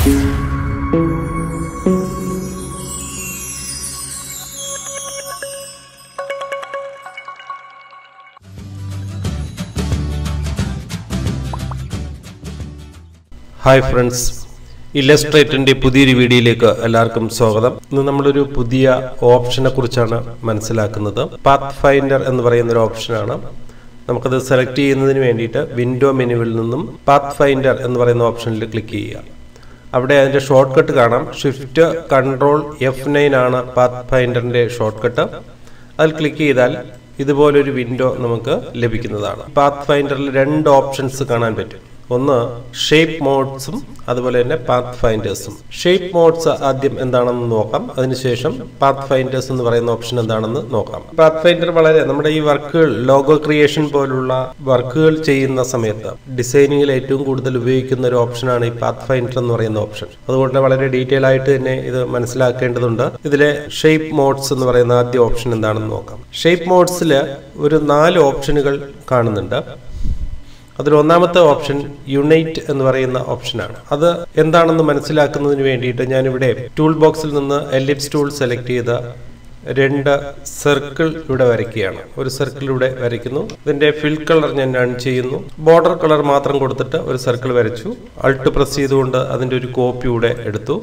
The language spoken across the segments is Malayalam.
ഹായ് ഫ്രണ്ട്സ് ഇല്ലസ്ട്രേറ്ററിന്റെ പുതിയൊരു വീഡിയോയിലേക്ക് എല്ലാവർക്കും സ്വാഗതം ഇന്ന് നമ്മളൊരു പുതിയ ഓപ്ഷനെ കുറിച്ചാണ് മനസ്സിലാക്കുന്നത് പാത്ത് ഫൈൻഡർ എന്ന് പറയുന്ന ഒരു ഓപ്ഷനാണ് നമുക്കത് സെലക്ട് ചെയ്യുന്നതിന് വേണ്ടിയിട്ട് വിൻഡോ മെനുവിൽ നിന്നും പാത്ത് ഫൈൻഡർ എന്ന് പറയുന്ന ഓപ്ഷനിൽ ക്ലിക്ക് ചെയ്യുക അവിടെ അതിന്റെ ഷോർട്ട് കട്ട് കാണാം ഷിഫ്റ്റ് കൺട്രോൾ എഫ് നയൻ ആണ് പാത്ത് ഫൈൻഡറിന്റെ ഷോർട്ട് കട്ട് അതിൽ ക്ലിക്ക് ചെയ്താൽ ഇതുപോലൊരു വിൻഡോ നമുക്ക് ലഭിക്കുന്നതാണ് പാത്ത് ഫൈൻഡറിൽ രണ്ട് ഓപ്ഷൻസ് കാണാൻ പറ്റും ഒന്ന് ഷേപ്പ് മോഡ്സും അതുപോലെ തന്നെ പാത്ത് ഫൈൻഡേഴ്സും ഷേപ്പ് മോഡ്സ് ആദ്യം എന്താണെന്ന് നോക്കാം അതിനുശേഷം പാത്ത് ഫൈൻഡേഴ്സ് എന്ന് പറയുന്ന ഓപ്ഷൻ എന്താണെന്ന് നോക്കാം പാത്ത് ഫൈൻഡർ വളരെ നമ്മുടെ ഈ വർക്കുകൾ ലോഗോ ക്രിയേഷൻ പോലുള്ള വർക്കുകൾ ചെയ്യുന്ന സമയത്ത് ഡിസൈനിങ്ങിൽ ഏറ്റവും കൂടുതൽ ഉപയോഗിക്കുന്ന ഒരു ഓപ്ഷനാണ് ഈ പാത്ത് ഫൈൻഡർ എന്ന് പറയുന്ന ഓപ്ഷൻ അതുകൊണ്ട് വളരെ ഡീറ്റെയിൽ ആയിട്ട് തന്നെ ഇത് മനസ്സിലാക്കേണ്ടതുണ്ട് ഇതിലെ ഷേപ്പ് മോഡ്സ് എന്ന് പറയുന്ന ആദ്യ ഓപ്ഷൻ എന്താണെന്ന് നോക്കാം ഷേപ്പ് മോഡ്സിൽ ഒരു നാല് ഓപ്ഷനുകൾ കാണുന്നുണ്ട് അതിൽ ഒന്നാമത്തെ ഓപ്ഷൻ യുണൈറ്റ് എന്ന് പറയുന്ന ഓപ്ഷനാണ് അത് എന്താണെന്ന് മനസ്സിലാക്കുന്നതിന് വേണ്ടിയിട്ട് ഞാനിവിടെ ടൂൾ ബോക്സിൽ നിന്ന് എലിപ്സ് ടൂൾ സെലക്ട് ചെയ്ത രണ്ട് സർക്കിൾ ഇവിടെ വരയ്ക്കുകയാണ് ഒരു സർക്കിൾ ഇവിടെ വരയ്ക്കുന്നു ഇതിന്റെ ഫിൽ കളർ ഞാൻ റൺ ചെയ്യുന്നു ബോർഡർ കളർ മാത്രം കൊടുത്തിട്ട് ഒരു സർക്കിൾ വരച്ചു അൾട്ട് പ്രസ് ചെയ്തുകൊണ്ട് അതിന്റെ ഒരു കോപ്പി ഇവിടെ എടുത്തു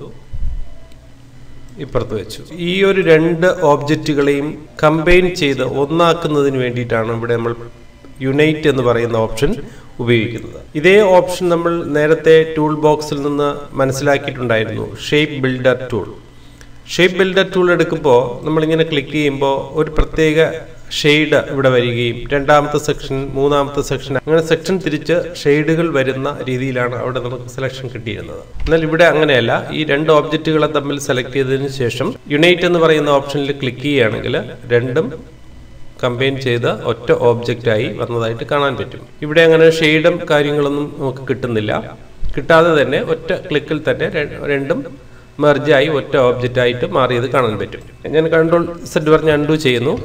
ഇപ്പുറത്ത് വെച്ചു ഈ ഒരു രണ്ട് ഓബ്ജക്റ്റുകളെയും കമ്പൈൻ ചെയ്ത് ഒന്നാക്കുന്നതിന് വേണ്ടിയിട്ടാണ് ഇവിടെ നമ്മൾ യുണൈറ്റ് എന്ന് പറയുന്ന ഓപ്ഷൻ ഉപയോഗിക്കുന്നത് ഇതേ ഓപ്ഷൻ നമ്മൾ നേരത്തെ ടൂൾ ബോക്സിൽ നിന്ന് മനസ്സിലാക്കിയിട്ടുണ്ടായിരുന്നു shape builder tool shape builder tool എടുക്കുമ്പോൾ നമ്മളിങ്ങനെ ക്ലിക്ക് ചെയ്യുമ്പോൾ ഒരു പ്രത്യേക ഷെയ്ഡ് ഇവിടെ വരികയും രണ്ടാമത്തെ സെക്ഷൻ മൂന്നാമത്തെ സെക്ഷൻ അങ്ങനെ സെക്ഷൻ തിരിച്ച് ഷെയ്ഡുകൾ വരുന്ന രീതിയിലാണ് അവിടെ നമുക്ക് സെലക്ഷൻ കിട്ടിയിരുന്നത് എന്നാൽ ഇവിടെ അങ്ങനെയല്ല ഈ രണ്ട് ഓബ്ജക്റ്റുകളെ തമ്മിൽ സെലക്ട് ചെയ്തതിന് ശേഷം യുണൈറ്റ് എന്ന് പറയുന്ന ഓപ്ഷനിൽ ക്ലിക്ക് ചെയ്യുകയാണെങ്കിൽ രണ്ടും കമ്പൈൻ ചെയ്ത് ഒറ്റ ഓബ്ജക്റ്റായി വന്നതായിട്ട് കാണാൻ പറ്റും ഇവിടെ അങ്ങനെ ഷെയ്ഡും കാര്യങ്ങളൊന്നും നമുക്ക് കിട്ടുന്നില്ല കിട്ടാതെ തന്നെ ഒറ്റ ക്ലിക്കിൽ തന്നെ രണ്ടും മെർജായി ഒറ്റ ഓബ്ജക്റ്റായിട്ട് മാറിയത് കാണാൻ പറ്റും ഞാൻ കൺട്രോൾ സെറ്റ് പറഞ്ഞ് അൺഡു ചെയ്യുന്നു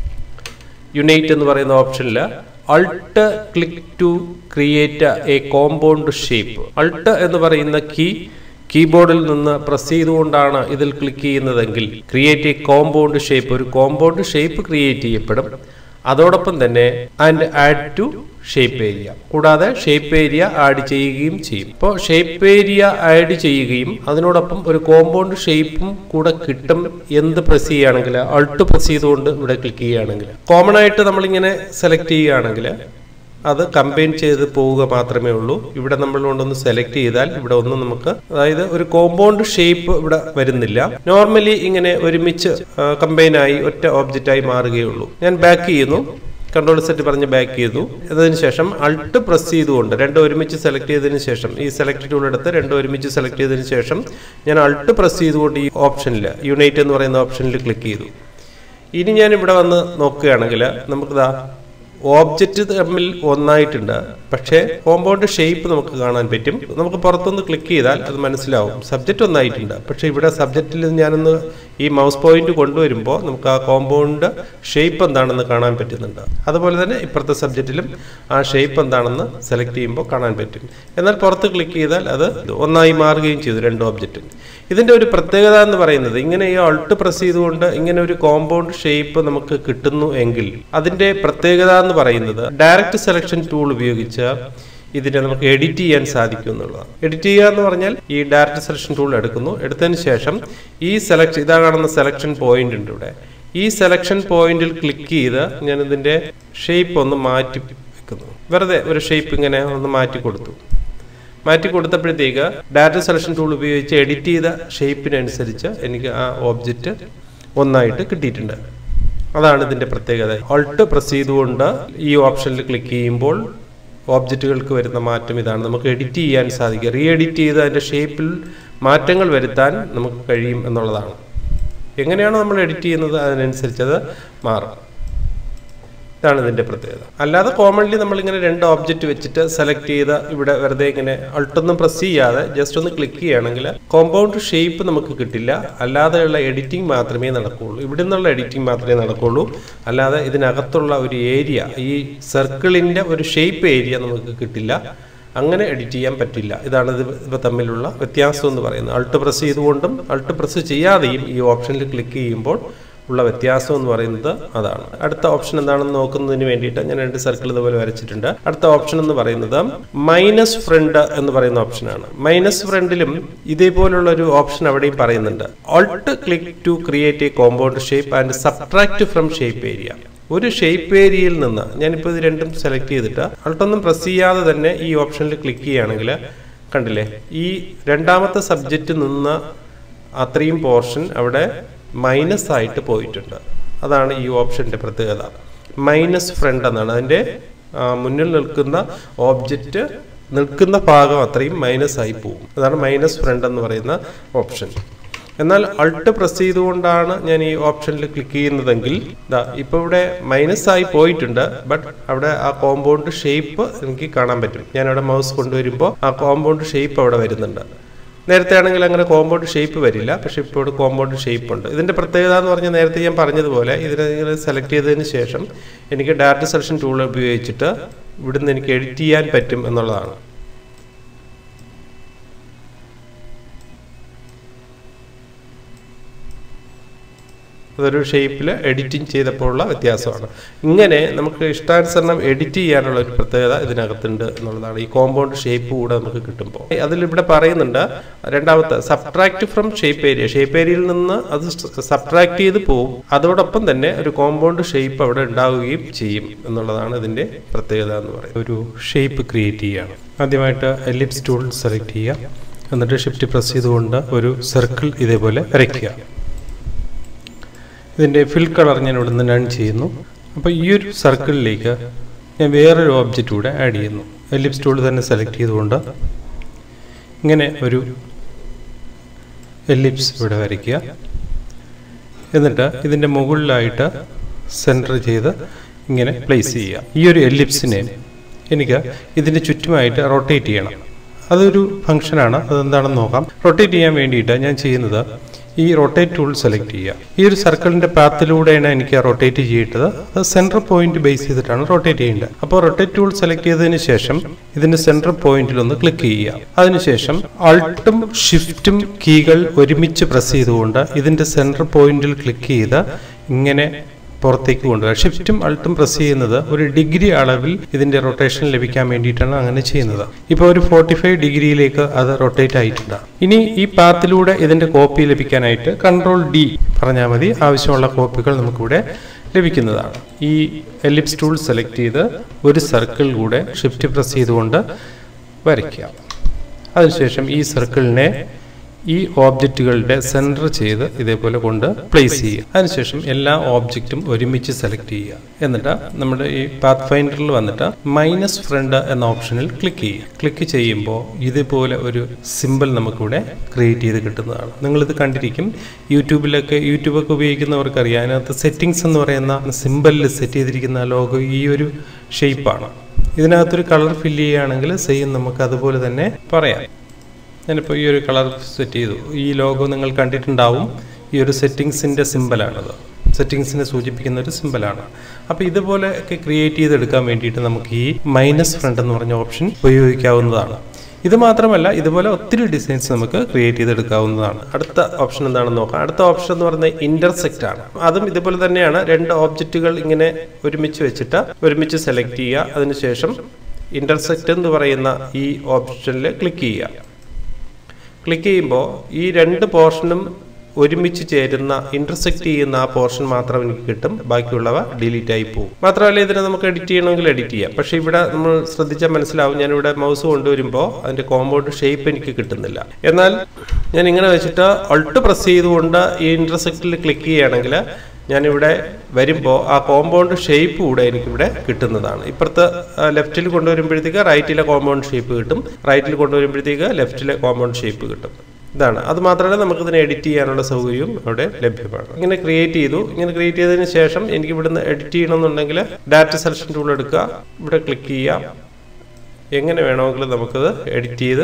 യുണൈറ്റ് എന്ന് പറയുന്ന ഓപ്ഷനിൽ alt click to create a compound shape alt എന്ന് പറയുന്ന കീ കീബോർഡിൽ നിന്ന് പ്രസ് ചെയ്തുകൊണ്ടാണ് ഇതിൽ ക്ലിക്ക് ചെയ്യുന്നതെങ്കിൽ ക്രിയേറ്റ് എ കോമ്പൗണ്ട് ഷേപ്പ് ഒരു കോമ്പൗണ്ട് ഷേപ്പ് ക്രിയേറ്റ് ചെയ്യപ്പെടും അതോടൊപ്പം തന്നെ and add to shape area കൂടാതെ ഷേപ്പ് ഏരിയ ആഡ് ചെയ്യുകയും ചെയ്യും ഇപ്പോൾ ഷേപ്പ് ഏരിയ ആഡ് ചെയ്യുകയും അതിനോടൊപ്പം ഒരു കോമ്പൗണ്ട് ഷേപ്പും കൂടെ കിട്ടും എന്ത് പ്രസ് ചെയ്യുകയാണെങ്കിൽ അൾട്ട് പ്രസ് ചെയ്തുകൊണ്ട് ഇവിടെ ക്ലിക്ക് ചെയ്യുകയാണെങ്കിൽ കോമൺ ആയിട്ട് നമ്മളിങ്ങനെ സെലക്ട് ചെയ്യുകയാണെങ്കിൽ അത് കമ്പൈൻ ചെയ്ത് പോവുക മാത്രമേ ഉള്ളൂ ഇവിടെ നമ്മൾ കൊണ്ടൊന്ന് സെലക്ട് ചെയ്താൽ ഇവിടെ ഒന്ന് നമുക്ക് അതായത് ഒരു കോമ്പൗണ്ട് ഷേപ്പ് ഇവിടെ വരുന്നില്ല നോർമലി ഇങ്ങനെ ഒരുമിച്ച് കമ്പൈൻ ആയി ഒറ്റ ഓബ്ജക്റ്റ് ആയി മാറുകയുള്ളൂ ഞാൻ ബാക്ക് ചെയ്യുന്നു കൺട്രോൾ സെറ്റ് പറഞ്ഞ് ബാക്ക് ചെയ്തു അതിനുശേഷം അൾട്ട് പ്രസ് ചെയ്തുകൊണ്ട് രണ്ടും ഒരുമിച്ച് സെലക്ട് ചെയ്തതിന് ശേഷം ഈ സെലക്ട് ടൂൾ എടുത്ത് രണ്ടും ഒരുമിച്ച് സെലക്ട് ചെയ്തതിന് ശേഷം ഞാൻ അൾട്ട് പ്രസ് ചെയ്തുകൊണ്ട് ഈ ഓപ്ഷനിൽ യുണൈറ്റ് എന്ന് പറയുന്ന ഓപ്ഷനിൽ ക്ലിക്ക് ചെയ്തു ഇനി ഞാൻ ഇവിടെ വന്ന് നോക്കുകയാണെങ്കിൽ നമുക്കിതാ ഓബ്ജക്റ്റ് തമ്മിൽ ഒന്നായിട്ടുണ്ട് പക്ഷേ കോമ്പൗണ്ട് ഷേപ്പ് നമുക്ക് കാണാൻ പറ്റും നമുക്ക് പുറത്തൊന്ന് ക്ലിക്ക് ചെയ്താൽ അത് മനസ്സിലാവും സബ്ജക്റ്റ് ഒന്നായിട്ടുണ്ട് പക്ഷേ ഇവിടെ സബ്ജക്റ്റിൽ ഞാനൊന്ന് ഈ മൗസ് പോയിന്റ് കൊണ്ടുവരുമ്പോൾ നമുക്ക് ആ കോമ്പൗണ്ട് ഷേപ്പ് എന്താണെന്ന് കാണാൻ പറ്റുന്നുണ്ട് അതുപോലെ തന്നെ ഇപ്പുറത്തെ സബ്ജക്റ്റിലും ആ ഷേപ്പ് എന്താണെന്ന് സെലക്ട് ചെയ്യുമ്പോൾ കാണാൻ പറ്റും എന്നാൽ പുറത്ത് ക്ലിക്ക് ചെയ്താൽ അത് ഒന്നായി മാറുകയും ചെയ്തു രണ്ട് ഓബ്ജക്റ്റും ഇതിന്റെ ഒരു പ്രത്യേകത എന്ന് പറയുന്നത് ഇങ്ങനെ ഈ അൾട്ട് പ്രസ് ചെയ്തുകൊണ്ട് ഇങ്ങനെ ഒരു കോമ്പൗണ്ട് ഷേപ്പ് നമുക്ക് കിട്ടുന്നു എങ്കിൽ അതിന്റെ പ്രത്യേകത എന്ന് പറയുന്നത് ഡയറക്റ്റ് സെലക്ഷൻ ടൂൾ ഉപയോഗിച്ച് ഇതിനെ നമുക്ക് എഡിറ്റ് ചെയ്യാൻ സാധിക്കും എന്നുള്ളതാണ് എഡിറ്റ് ചെയ്യുക എന്ന് പറഞ്ഞാൽ ഈ ഡയറക്റ്റ് സെലക്ഷൻ ടൂൾ എടുക്കുന്നു എടുത്തതിന് ശേഷം ഈ സെലക്ഷൻ ഇതാ കാണുന്ന സെലക്ഷൻ പോയിന്റ് ഉണ്ട് ഇവിടെ ഈ സെലക്ഷൻ പോയിന്റിൽ ക്ലിക്ക് ചെയ്ത് ഞാൻ ഇതിന്റെ ഷേപ്പ് ഒന്ന് മാറ്റി വെക്കുന്നു വെറുതെ ഒരു ഷേപ്പ് ഇങ്ങനെ ഒന്ന് മാറ്റി കൊടുത്തു മാറ്റി കൊടുത്തപ്പോഴത്തേക്ക് ഡാറ്റ സെലക്ഷൻ ടൂൾ ഉപയോഗിച്ച് എഡിറ്റ് ചെയ്ത ഷേപ്പിനനുസരിച്ച് എനിക്ക് ആ ഓബ്ജക്റ്റ് ഒന്നായിട്ട് കിട്ടിയിട്ടുണ്ട് അതാണ് ഇതിന്റെ പ്രത്യേകത ഓൾട്ട് പ്രസ് ചെയ്തുകൊണ്ട് ഈ ഓപ്ഷനിൽ ക്ലിക്ക് ചെയ്യുമ്പോൾ ഓബ്ജക്റ്റുകൾക്ക് വരുന്ന മാറ്റം ഇതാണ് നമുക്ക് എഡിറ്റ് ചെയ്യാൻ സാധിക്കും റീ എഡിറ്റ് ചെയ്ത് അതിന്റെ ഷേപ്പിൽ മാറ്റങ്ങൾ വരുത്താൻ നമുക്ക് കഴിയും എന്നുള്ളതാണ് എങ്ങനെയാണോ നമ്മൾ എഡിറ്റ് ചെയ്യുന്നത് അതിനനുസരിച്ച് അത് മാറും ഇതാണ് ഇതിന്റെ പ്രത്യേകത അല്ലാതെ കോമൺലി നമ്മളിങ്ങനെ രണ്ട് ഓബ്ജക്റ്റ് വെച്ചിട്ട് സെലക്ട് ചെയ്ത് ഇവിടെ വെറുതെ ഇങ്ങനെ അൾട്ടൊന്നും പ്രസ് ചെയ്യാതെ ജസ്റ്റ് ഒന്ന് ക്ലിക്ക് ചെയ്യുകയാണെങ്കിൽ കോമ്പൗണ്ട് ഷേപ്പ് നമുക്ക് കിട്ടില്ല അല്ലാതെയുള്ള എഡിറ്റിംഗ് മാത്രമേ നടക്കുകയുള്ളൂ ഇവിടെ നിന്നുള്ള എഡിറ്റിംഗ് മാത്രമേ നടക്കുകയുള്ളൂ അല്ലാതെ ഇതിനകത്തുള്ള ഒരു ഏരിയ ഈ സർക്കിളിന്റെ ഒരു ഷേപ്പ് ഏരിയ നമുക്ക് കിട്ടില്ല അങ്ങനെ എഡിറ്റ് ചെയ്യാൻ പറ്റില്ല ഇതാണ് ഇത് ഇവ തമ്മിലുള്ള വ്യത്യാസം എന്ന് പറയുന്നത് അൾട്ട് പ്രസ് ചെയ്തുകൊണ്ടും അൾട്ട് പ്രസ് ചെയ്യാതെയും ഈ ഓപ്ഷനിൽ ക്ലിക്ക് ചെയ്യുമ്പോൾ ഉള്ള വ്യത്യാസം എന്ന് പറയുന്നത് അതാണ് അടുത്ത ഓപ്ഷൻ എന്താണെന്ന് നോക്കുന്നതിന് വേണ്ടിയിട്ട് ഞാൻ രണ്ട് സർക്കിൾ ഇതുപോലെ വരച്ചിട്ടുണ്ട് അടുത്ത ഓപ്ഷൻ എന്ന് പറയുന്നത് മൈനസ് ഫ്രണ്ട് എന്ന് പറയുന്ന ഓപ്ഷനാണ് മൈനസ് ഫ്രണ്ടിലും ഇതേപോലുള്ള ഒരു ഓപ്ഷൻ അവിടെയും പറയുന്നുണ്ട് alt click to create a compound shape and subtract from shape area ഒരു ഷേപ്പ് ഏരിയയിൽ നിന്ന് ഞാനിപ്പോൾ ഇത് രണ്ടും സെലക്ട് ചെയ്തിട്ട് അൾട്ടൊന്നും പ്രസ് ചെയ്യാതെ തന്നെ ഈ ഓപ്ഷനിൽ ക്ലിക്ക് ചെയ്യുകയാണെങ്കിൽ കണ്ടില്ലേ ഈ രണ്ടാമത്തെ സബ്ജക്റ്റ് നിന്ന് അത്രയും പോർഷൻ അവിടെ മൈനസ് ആയിട്ട് പോയിട്ടുണ്ട് അതാണ് ഈ ഓപ്ഷന്റെ പ്രത്യേകത മൈനസ് ഫ്രണ്ട് എന്നാണ് അതിന്റെ ആ, മുന്നിൽ നിൽക്കുന്ന ഓബ്ജക്റ്റ് നിൽക്കുന്ന ഭാഗം അത്രയും മൈനസ് ആയി പോകും അതാണ് മൈനസ് ഫ്രണ്ട് എന്ന് പറയുന്ന ഓപ്ഷൻ എന്നാൽ അൾട്ട് പ്രസ് ചെയ്തുകൊണ്ടാണ് ഞാൻ ഈ ഓപ്ഷനിൽ ക്ലിക്ക് ചെയ്യുന്നതെങ്കിൽ ദാ ഇപ്പോൾ ഇവിടെ മൈനസ് ആയി പോയിട്ടുണ്ട് ബട്ട് അവിടെ ആ കോമ്പൗണ്ട് ഷേപ്പ് എനിക്ക് കാണാൻ പറ്റും ഞാൻ അവിടെ മൗസ് കൊണ്ടുവരുമ്പോൾ ആ കോമ്പൗണ്ട് ഷേപ്പ് അവിടെ വരുന്നുണ്ട് നേരത്തെ ആണെങ്കിൽ അങ്ങനെ കോമ്പൗണ്ട് ഷേപ്പ് വരില്ല പക്ഷെ ഇപ്പോൾ ഇവിടെ കോമ്പൗണ്ട് ഷേപ്പ് ഉണ്ട് ഇതിന്റെ പ്രത്യേകത എന്ന് പറഞ്ഞാൽ നേരത്തെ ഞാൻ പറഞ്ഞതുപോലെ ഇതിനെ നിങ്ങൾ സെലക്ട് ചെയ്തതിന് ശേഷം എനിക്ക് ഡയറക്റ്റ് സെലക്ഷൻ ടൂൾ ഉപയോഗിച്ചിട്ട് ഇവിടുന്ന് എനിക്ക് എഡിറ്റ് ചെയ്യാൻ പറ്റും എന്നുള്ളതാണ് അതൊരു ഷേപ്പിൽ എഡിറ്റിംഗ് ചെയ്തപ്പോഴുള്ള വ്യത്യാസമാണ് ഇങ്ങനെ നമുക്ക് ഇഷ്ടാനുസരണം എഡിറ്റ് ചെയ്യാനുള്ള ഒരു പ്രത്യേകത ഇതിനകത്തുണ്ട് എന്നുള്ളതാണ് ഈ കോമ്പൗണ്ട് ഷേപ്പ് കൂടെ നമുക്ക് കിട്ടുമ്പോൾ അതിലിവിടെ പറയുന്നുണ്ട് രണ്ടാമത്തെ subtract from shape area shape ഏരിയയിൽ നിന്ന് അത് സബ്ട്രാക്ട് ചെയ്ത് പോകും അതോടൊപ്പം തന്നെ ഒരു കോമ്പൗണ്ട് ഷേപ്പ് അവിടെ ഉണ്ടാവുകയും ചെയ്യും എന്നുള്ളതാണ് ഇതിന്റെ പ്രത്യേകത എന്ന് പറയുന്നത് ഒരു ഷേപ്പ് ക്രിയേറ്റ് ചെയ്യുകയാണ് ആദ്യമായിട്ട് എലിപ്സ് ടൂൾ സെലക്ട് ചെയ്യുക എന്നിട്ട് ഷിഫ്റ്റ് പ്രസ് ചെയ്തുകൊണ്ട് ഒരു സർക്കിൾ ഇതേപോലെ വരയ്ക്കുക ഇതിൻ്റെ ഫിൽ കളർ ഞാൻ ഇവിടെ നിന്ന് നൺ ചെയ്യുന്നു അപ്പോൾ ഈ ഒരു സർക്കിളിലേക്ക് ഞാൻ വേറൊരു ഓബ്ജക്റ്റ് കൂടെ ആഡ് ചെയ്യുന്നു എലിപ്സ് ടൂൾ തന്നെ സെലക്ട് ചെയ്തുകൊണ്ട് ഇങ്ങനെ ഒരു എലിപ്സ് ഇവിടെ വരയ്ക്കുക എന്നിട്ട് ഇതിൻ്റെ മുകളിലായിട്ട് സെൻറ്റർ ചെയ്ത് ഇങ്ങനെ പ്ലേസ് ചെയ്യുക ഈ ഒരു എലിപ്സിനെ എനിക്ക് ഇതിൻ്റെ ചുറ്റുമായിട്ട് റൊട്ടേറ്റ് ചെയ്യണം അതൊരു ഫംഗ്ഷനാണ് അതെന്താണെന്ന് നോക്കാം റൊട്ടേറ്റ് ചെയ്യാൻ വേണ്ടിയിട്ട് ഞാൻ ചെയ്യുന്നത് ഈ റൊട്ടേറ്റ് ടൂൾ സെലക്ട് ചെയ്യുക ഈ ഒരു സർക്കിളിന്റെ പാത്തിലൂടെയാണ് എനിക്ക് റൊട്ടേറ്റ് ചെയ്യേണ്ടത് അത് സെൻട്രൽ പോയിന്റ് ബേസ് ചെയ്തിട്ടാണ് റൊട്ടേറ്റ് ചെയ്യേണ്ടത് അപ്പോൾ റൊട്ടേറ്റ് ടൂൾ സെലക്ട് ചെയ്തതിന് ശേഷം ഇതിന്റെ സെൻട്രൽ പോയിന്റിൽ ഒന്ന് ക്ലിക്ക് ചെയ്യുക അതിനുശേഷം അൾട്ടും ഷിഫ്റ്റും കീകൾ ഒരുമിച്ച് പ്രസ് ചെയ്തുകൊണ്ട് ഇതിന്റെ സെൻട്രൽ പോയിന്റിൽ ക്ലിക്ക് ചെയ്ത് ഇങ്ങനെ പുറത്തേക്ക് കൊണ്ടുവരിക ഷിഫ്റ്റും അൾട്ടും പ്രസ് ചെയ്യുന്നത് ഒരു ഡിഗ്രി അളവിൽ ഇതിന്റെ റൊട്ടേഷൻ ലഭിക്കാൻ വേണ്ടിയിട്ടാണ് അങ്ങനെ ചെയ്യുന്നത് ഇപ്പോൾ ഒരു ഫോർട്ടി ഫൈവ് ഡിഗ്രിയിലേക്ക് അത് റൊട്ടേറ്റ് ആയിട്ടുണ്ട് ഇനി ഈ പാത്തിലൂടെ ഇതിന്റെ കോപ്പി ലഭിക്കാനായിട്ട് കൺട്രോൾ ഡി പറഞ്ഞാൽ മതി ആവശ്യമുള്ള കോപ്പികൾ നമുക്കിവിടെ ലഭിക്കുന്നതാണ് ഈ എലിപ്സ് ടൂൾ സെലക്ട് ചെയ്ത് ഒരു സർക്കിൾ കൂടെ ഷിഫ്റ്റ് പ്രസ് ചെയ്തുകൊണ്ട് വരയ്ക്കുക അതിനുശേഷം ഈ സർക്കിളിനെ ഈ ഓബ്ജക്റ്റുകളുടെ സെൻറ്റർ ചെയ്ത് ഇതേപോലെ കൊണ്ട് പ്ലേസ് ചെയ്യുക അതിനുശേഷം എല്ലാ ഓബ്ജക്റ്റും ഒരുമിച്ച് സെലക്ട് ചെയ്യുക എന്നിട്ട് നമ്മുടെ ഈ പാത്ത് ഫൈൻഡറിൽ വന്നിട്ട് മൈനസ് ഫ്രണ്ട് എന്ന ഓപ്ഷനിൽ ക്ലിക്ക് ചെയ്യുക ക്ലിക്ക് ചെയ്യുമ്പോൾ ഇതുപോലെ ഒരു സിമ്പിൾ നമുക്കിവിടെ ക്രിയേറ്റ് ചെയ്ത് കിട്ടുന്നതാണ് നിങ്ങളിത് കണ്ടിരിക്കും യൂട്യൂബിലൊക്കെ യൂട്യൂബൊക്കെ ഉപയോഗിക്കുന്നവർക്കറിയാം അതിനകത്ത് സെറ്റിങ്സ് എന്ന് പറയുന്ന സിമ്പിളിൽ സെറ്റ് ചെയ്തിരിക്കുന്ന ലോഗോ ഈ ഒരു ഷേപ്പാണ് ഇതിനകത്തൊരു കളർ ഫില്ല് ചെയ്യുകയാണെങ്കിൽ സെയിം നമുക്ക് അതുപോലെ തന്നെ പറയാം ഞാനിപ്പോൾ ഈ ഒരു കളർ സെറ്റ് ചെയ്തു ഈ ലോഗോ നിങ്ങൾ കണ്ടിട്ടുണ്ടാവും ഈ ഒരു സെറ്റിങ്സിൻ്റെ സിമ്പലാണത് സെറ്റിങ്സിനെ സൂചിപ്പിക്കുന്ന ഒരു സിമ്പലാണ് അപ്പോൾ ഇതുപോലെ ഒക്കെ ക്രിയേറ്റ് ചെയ്തെടുക്കാൻ വേണ്ടിയിട്ട് നമുക്ക് ഈ മൈനസ് ഫ്രണ്ട് എന്ന് പറഞ്ഞ ഓപ്ഷൻ ഉപയോഗിക്കാവുന്നതാണ് ഇത് മാത്രമല്ല ഇതുപോലെ ഒത്തിരി ഡിസൈൻസ് നമുക്ക് ക്രിയേറ്റ് ചെയ്തെടുക്കാവുന്നതാണ് അടുത്ത ഓപ്ഷൻ എന്താണെന്ന് നോക്കാം അടുത്ത ഓപ്ഷൻ എന്ന് പറയുന്നത് ഇന്റർസെക്റ്റ് ആണ് അതും ഇതുപോലെ തന്നെയാണ് രണ്ട് ഓബ്ജക്റ്റുകൾ ഇങ്ങനെ ഒരുമിച്ച് വെച്ചിട്ട് ഒരുമിച്ച് സെലക്ട് ചെയ്യുക അതിനുശേഷം ഇന്റർസെക്റ്റ് എന്ന് പറയുന്ന ഈ ഓപ്ഷനിൽ ക്ലിക്ക് ചെയ്യുക ക്ലിക്ക് ചെയ്യുമ്പോൾ ഈ രണ്ട് പോർഷനും ഒരുമിച്ച് ചേരുന്ന ഇന്റർസെക്ട് ചെയ്യുന്ന ആ പോർഷൻ മാത്രം എനിക്ക് കിട്ടും ബാക്കിയുള്ളവ ഡിലീറ്റ് ആയി പോകും മാത്രമല്ല ഇതിനെ നമുക്ക് എഡിറ്റ് ചെയ്യണമെങ്കിൽ എഡിറ്റ് ചെയ്യാം പക്ഷെ ഇവിടെ നമ്മൾ ശ്രദ്ധിച്ചാൽ മനസ്സിലാവും ഞാൻ ഇവിടെ മൗസ് കൊണ്ടുവരുമ്പോൾ അതിന്റെ കോമ്പൗണ്ട് ഷേപ്പ് എനിക്ക് കിട്ടുന്നില്ല എന്നാൽ ഞാൻ ഇങ്ങനെ വെച്ചിട്ട് അൾട്ട് പ്രസ് ചെയ്തുകൊണ്ട് ഈ ഇന്റർസെക്റ്റിൽ ക്ലിക്ക് ചെയ്യുകയാണെങ്കിൽ ഞാനിവിടെ വരുമ്പോൾ ആ കോമ്പൗണ്ട് ഷേപ്പ് കൂടെ എനിക്കിവിടെ കിട്ടുന്നതാണ് ഇപ്പുറത്ത് ലെഫ്റ്റിൽ കൊണ്ടുവരുമ്പോഴത്തേക്ക് റൈറ്റിലെ കോമ്പൗണ്ട് ഷേപ്പ് കിട്ടും റൈറ്റിൽ കൊണ്ടുവരുമ്പോഴത്തേക്ക് ലെഫ്റ്റിലെ കോമ്പൗണ്ട് ഷേപ്പ് കിട്ടും ഇതാണ് അത് മാത്രമല്ല നമുക്ക് ഇതിനെ എഡിറ്റ് ചെയ്യാനുള്ള സൗകര്യവും അവിടെ ലഭ്യമാണ് ഇങ്ങനെ ക്രിയേറ്റ് ചെയ്തു ഇങ്ങനെ ക്രിയേറ്റ് ചെയ്തതിന് ശേഷം എനിക്ക് ഇവിടുന്ന് എഡിറ്റ് ചെയ്യണമെന്നുണ്ടെങ്കിൽ ഡാറ്റ സെലക്ഷൻ ടൂൾ എടുക്കുക ഇവിടെ ക്ലിക്ക് ചെയ്യാം എങ്ങനെ വേണമെങ്കിലും നമുക്കത് എഡിറ്റ് ചെയ്ത്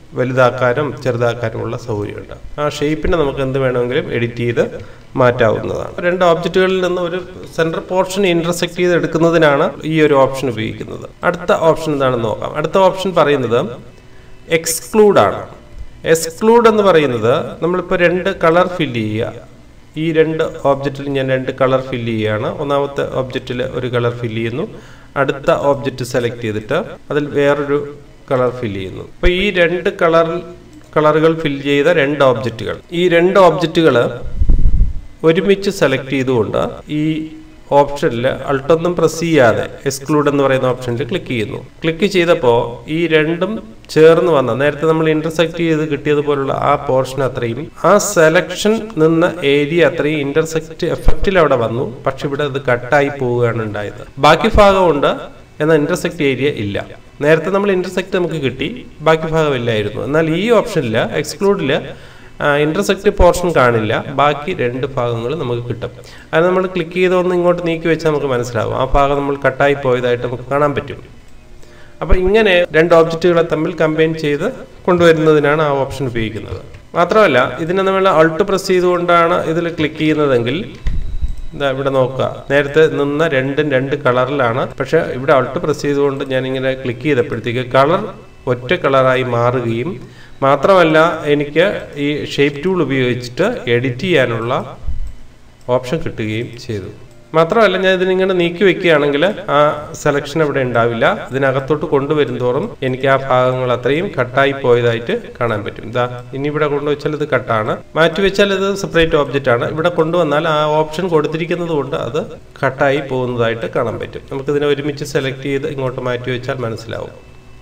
വലുതാക്കാനും ചെറുതാക്കാനുമുള്ള സൗകര്യമുണ്ട് ആ ഷേപ്പിനെ നമുക്ക് എന്ത് വേണമെങ്കിലും എഡിറ്റ് ചെയ്ത് മാറ്റാവുന്നതാണ് രണ്ട് ഓബ്ജക്റ്റുകളിൽ നിന്ന് ഒരു സെൻട്രൽ പോർഷൻ ഇന്റർസെക്ട് ചെയ്ത് എടുക്കുന്നതിനാണ് ഈ ഒരു ഓപ്ഷൻ ഉപയോഗിക്കുന്നത് അടുത്ത ഓപ്ഷൻ എന്താണെന്ന് നോക്കാം അടുത്ത ഓപ്ഷൻ പറയുന്നത് എക്സ്ക്ലൂഡ് ആണ് എക്സ്ക്ലൂഡ് എന്ന് പറയുന്നത് നമ്മളിപ്പോൾ രണ്ട് കളർ ഫില്ല് ചെയ്യുക ഈ രണ്ട് ഓബ്ജക്റ്റിൽ ഞാൻ രണ്ട് കളർ ഫില്ല് ചെയ്യുകയാണ് ഒന്നാമത്തെ ഓബ്ജക്റ്റിൽ ഒരു കളർ ഫില്ല് ചെയ്യുന്നു അടുത്ത ഓബ്ജക്റ്റ് സെലക്ട് ചെയ്തിട്ട് അതിൽ വേറൊരു കളർ ഫില്ല് ചെയ്യുന്നു അപ്പോൾ ഈ രണ്ട് കളർ കളറുകൾ ഫില്ല് ചെയ്ത രണ്ട് ഓബ്ജക്റ്റുകൾ ഈ രണ്ട് ഓബ്ജക്റ്റുകൾ ഒരുമിച്ച് സെലക്ട് ചെയ്തുകൊണ്ട് ഈ ഓപ്ഷനിൽ അൾട്ടൊന്നും പ്രസ് ചെയ്യാതെ എക്സ്ക്ലൂഡ് എന്ന് പറയുന്ന ഓപ്ഷനിൽ ക്ലിക്ക് ചെയ്യുന്നു ക്ലിക്ക് ചെയ്തപ്പോൾ ഈ രണ്ടും ചേർന്ന് വന്ന നേരത്തെ നമ്മൾ ഇന്റർസെക്ട് ചെയ്ത് കിട്ടിയതുപോലുള്ള ആ പോർഷൻ അത്രയും ആ സെലക്ഷൻ നിന്ന ഏരിയ അത്രയും ഇന്റർസെക്ട് എഫക്റ്റിൽ അവിടെ വന്നു പക്ഷെ ഇവിടെ അത് കട്ടായി പോവുകയാണ് ഉണ്ടായത് ബാക്കി ഭാഗമുണ്ട് എന്നാൽ ഇന്റർസെക്ട് ഏരിയ ഇല്ല നേരത്തെ നമ്മൾ ഇന്റർസെക്ട് നമുക്ക് കിട്ടി ബാക്കി ഭാഗം ഇല്ലായിരുന്നു എന്നാൽ ഈ ഓപ്ഷനിൽ എക്സ്ക്ലൂഡില് ഇന്റർസെക്റ്റ് പോർഷൻ കാണില്ല ബാക്കി രണ്ട് ഭാഗങ്ങൾ നമുക്ക് കിട്ടും അത് നമ്മൾ ക്ലിക്ക് ചെയ്തൊന്ന് ഇങ്ങോട്ട് നീക്കി വെച്ചാൽ നമുക്ക് മനസ്സിലാവും ആ ഭാഗം നമ്മൾ കട്ടായി പോയതായിട്ട് നമുക്ക് കാണാൻ പറ്റും അപ്പോൾ ഇങ്ങനെ രണ്ട് ഓബ്ജക്റ്റുകളെ തമ്മിൽ കമ്പൈൻ ചെയ്ത് കൊണ്ടുവരുന്നതിനാണ് ആ ഓപ്ഷൻ ഉപയോഗിക്കുന്നത് മാത്രമല്ല ഇതിനെ നമ്മൾ അൾട്ട് പ്രസ് ചെയ്തുകൊണ്ടാണ് ഇതിൽ ക്ലിക്ക് ചെയ്യുന്നതെങ്കിൽ ഇതാ ഇവിടെ നോക്കുക നേരത്തെ നിന്ന രണ്ടും രണ്ട് കളറിലാണ് പക്ഷെ ഇവിടെ അൾട്ട് പ്രസ് ചെയ്തുകൊണ്ട് ഞാൻ ഇങ്ങനെ ക്ലിക്ക് ചെയ്തപ്പോഴത്തേക്ക് കളർ ഒറ്റ കളറായി മാറുകയും മാത്രമല്ല എനിക്ക് ഈ ഷേപ്പ് ടൂൾ ഉപയോഗിച്ചിട്ട് എഡിറ്റ് ചെയ്യാനുള്ള ഓപ്ഷൻ കിട്ടുകയും ചെയ്തു മാത്രമല്ല ഞാൻ ഇതിനിങ്ങനെ നീക്കി വെക്കുകയാണെങ്കിൽ ആ സെലക്ഷൻ അവിടെ ഉണ്ടാവില്ല ഇതിനകത്തോട്ട് കൊണ്ടുവരും തോറും എനിക്ക് ആ ഭാഗങ്ങൾ അത്രയും കട്ടായി പോയതായിട്ട് കാണാൻ പറ്റും ഇതാ ഇനി ഇവിടെ കൊണ്ടുവച്ചാൽ ഇത് കട്ടാണ് മാറ്റി വെച്ചാൽ ഇത് സെപ്പറേറ്റ് ഓബ്ജക്റ്റ് ആണ് ഇവിടെ കൊണ്ടുവന്നാൽ ആ ഓപ്ഷൻ കൊടുത്തിരിക്കുന്നത് കൊണ്ട് അത് കട്ടായി പോകുന്നതായിട്ട് കാണാൻ പറ്റും നമുക്കിതിനെ ഒരുമിച്ച് സെലക്ട് ചെയ്ത് ഇങ്ങോട്ട് മാറ്റി വെച്ചാൽ മനസ്സിലാവും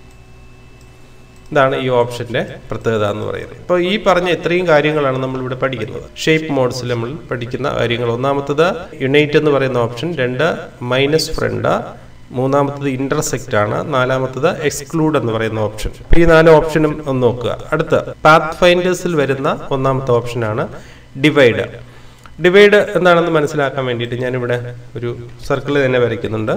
ഇതാണ് ഈ ഓപ്ഷന്റെ പ്രത്യേകത എന്ന് പറയുന്നത് ഇപ്പോൾ ഈ പറഞ്ഞ ഇത്രയും കാര്യങ്ങളാണ് നമ്മൾ ഇവിടെ പഠിക്കുന്നത് ഷേപ്പ് മോഡ്സിൽ നമ്മൾ പഠിക്കുന്ന കാര്യങ്ങൾ ഒന്നാമത്തത് യുണൈറ്റ് എന്ന് പറയുന്ന ഓപ്ഷൻ രണ്ട് മൈനസ് ഫ്രണ്ട് മൂന്നാമത്തത് ഇന്റർസെക്റ്റ് ആണ് നാലാമത്തത് എക്സ്ക്ലൂഡ് എന്ന് പറയുന്ന ഓപ്ഷൻ ഈ നാല് ഓപ്ഷനും ഒന്ന് നോക്കുക അടുത്ത പാത്ത് ഫൈൻഡേഴ്സിൽ വരുന്ന ഒന്നാമത്തെ ഓപ്ഷനാണ് ഡിവൈഡ് ഡിവൈഡ് എന്താണെന്ന് മനസ്സിലാക്കാൻ വേണ്ടിയിട്ട് ഞാനിവിടെ ഒരു സർക്കിൾ തന്നെ വരയ്ക്കുന്നുണ്ട്